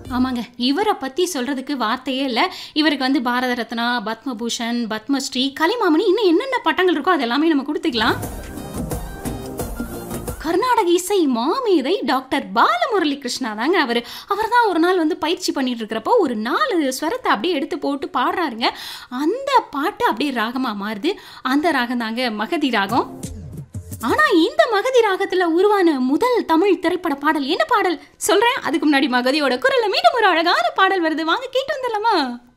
ஆமாங்க இவரை பத்தி சொல்றதுக்கு வார்த்தையே இல்லை இவருக்கு வந்து பாரத ரத்னா பத்மபூஷன் பத்மஸ்ரீ கலைமாமணி இன்னும் என்னென்ன பட்டங்கள் இருக்கோ அது எல்லாமே நம்ம கொடுத்துக்கலாம் கர்நாடக இசை மாமேதை டாக்டர் பாலமுரளி கிருஷ்ணா தாங்க அவர் அவர் தான் ஒரு நாள் வந்து பயிற்சி பண்ணிட்டு இருக்கிறப்போ ஒரு நாலு ஸ்வரத்தை அப்படியே எடுத்து போட்டு பாடுறாருங்க அந்த பாட்டு அப்படியே ராகமாக மாறுது அந்த ராகம் தாங்க மகதி ராகம் ஆனா இந்த மகதி ராகத்துல உருவான முதல் தமிழ் திரைப்பட பாடல் என்ன பாடல் சொல்றேன் அதுக்கு முன்னாடி மகதியோட குரல்ல மீண்டும் ஒரு அழகான பாடல் வருது வாங்க கேட்டு வந்துடலாமா